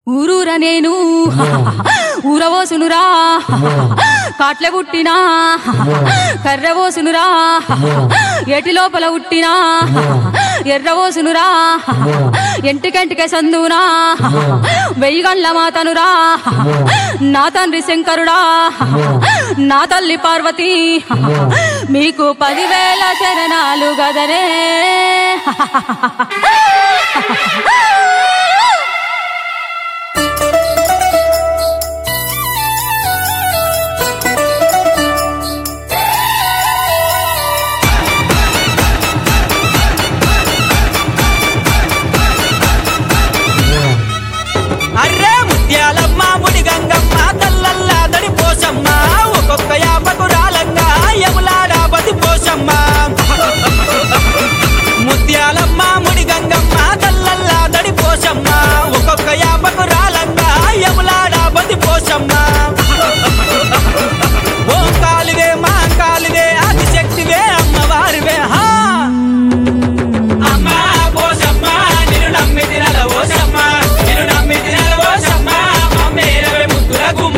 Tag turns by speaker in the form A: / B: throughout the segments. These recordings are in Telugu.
A: ఊరూర నేను ఊరవోసునురా కాట్ల పుట్టినా కర్రవోసునురా ఎటి లోపల పుట్టినా ఎర్రవోసునురా ఎంటికంటికే సందునా వెయ్యి గండ్ల మాతనురా నా తండ్రి శంకరుడా నా తల్లి పార్వతి మీకు పదివేల శరణాలు గదరే
B: అర్రే ముత్యాలమ్మ ముడి గంగమ్మ తల్లల్లా దడి పోసమ్మ ఒక్కొక్క యాపకు రాలంగా యములాడా బతి పోసమ్మ ముత్యాలమ్మ ముడి గంగమ్మ తల్లల్లా దడి పోసమ్మ ఒక్కొక్క యాపకు రాలంగా యములాడా బతి పోసమ్మ ఓ కాలివే మా కాలివే ఆదిశక్తివే అమ్మవారివే హా అమ్మా పోసమ్మ నిన్ను నమ్మి తినల ఓసమ్మ నిన్ను నమ్మి తినల ఓసమ్మ మమ్మేరవే ముద్దుల గుమ్మ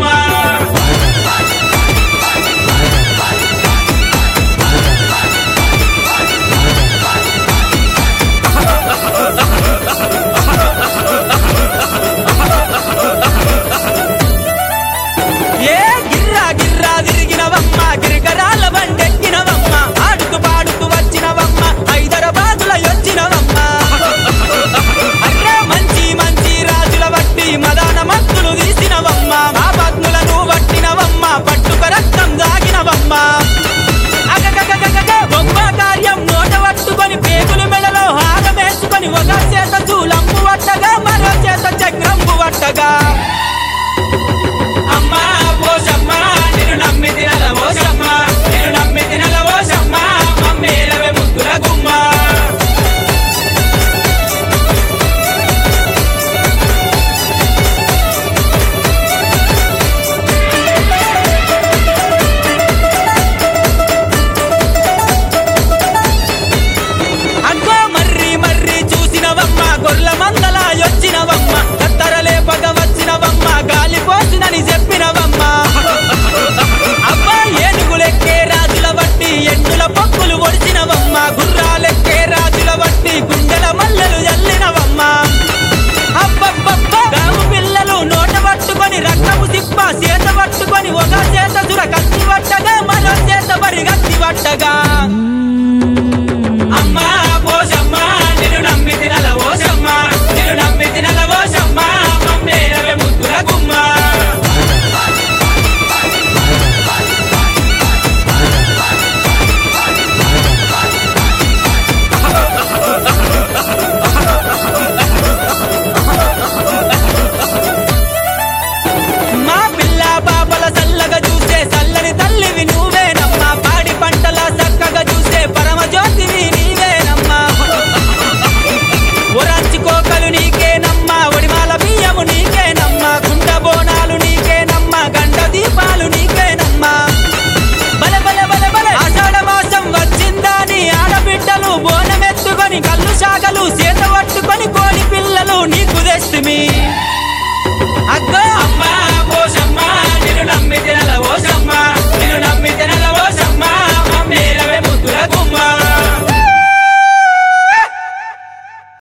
B: ఏ గిర్రా గిర్రా తిరిగినవమ్మ గిరికరాల బండెక్కినవమ్మ ఆడుతూ పాడుతూ వచ్చినవమ్మ హైదరాబాదుల వచ్చినవమ్మ అర్రే మంచి మంచి రాజుల వట్టి మదాన మత్తులు తీసినవమ్మ మా పద్ములను వట్టినవమ్మ పట్టుక రక్తం దాగినవమ్మ అగగగగగగ బొమ్మ కార్యం నోట పట్టుకొని పేగులు మెడలో హారమేసుకొని ఒక చేత చూలంబు వట్టగా మరో చేత చక్రంబు వట్టగా అమ్మా పోసమ్మ నిన్ను నమ్మి తినల ఓసమ్మ నిన్ను నమ్మి తినల ఓసమ్మ మమ్మేలవే ముద్దుల గుమ్మ అగ్గో మర్రి మర్రి చూసినవమ్మ గొర్ల మందల యొచ్చినవమ్మ కత్తరలే పగ వచ్చినవమ్మ గాలి పోసినని చెప్పినవమ్మ అబ్బా ఏనుగులెక్కే రాజుల వట్టి ఎన్నుల పక్కులు ఒడిచినవమ్మ గుర్రాలెక్కే రాజుల వట్టి గుండెల మల్లెలు జల్లినవమ్మ అబ్బబ్బబ్బ గాము పిల్లలు నోట పట్టుకొని రక్తము సిప్ప చేత పట్టుకొని ఒక చేత చుర కత్తి పట్టగా మరో చేత బరి కత్తి పట్టగా అమ్మా పోసమ్మ నిన్ను నమ్మి తినల ఓసమ్మ నిన్ను నమ్మి తినల ఓసమ్మ మమ్మేరవే ముద్దుల గుమ్మ మా పిల్ల బాబల చల్లగా చూసే చల్లని తల్లివి నువ్వేనమ్మా పాడి పంటల చక్కగా చూసే పరమ జ్యోతివి నీవేనమ్మా ఒరంచి కోకలు నీకేనమ్మా ఒడిమాల బియ్యము నీకేనమ్మా గుండ బోనాలు నీకేనమ్మా గంట దీపాలు నీకేనమ్మా బల బల బల బల ఆషాఢ మాసం వచ్చిందని ఆడబిడ్డలు బోనమెత్తుకొని కళ్ళు శాగలు చేత పట్టుకొని కోడి పిల్లలు నీకు తెస్తుమి అగ్గో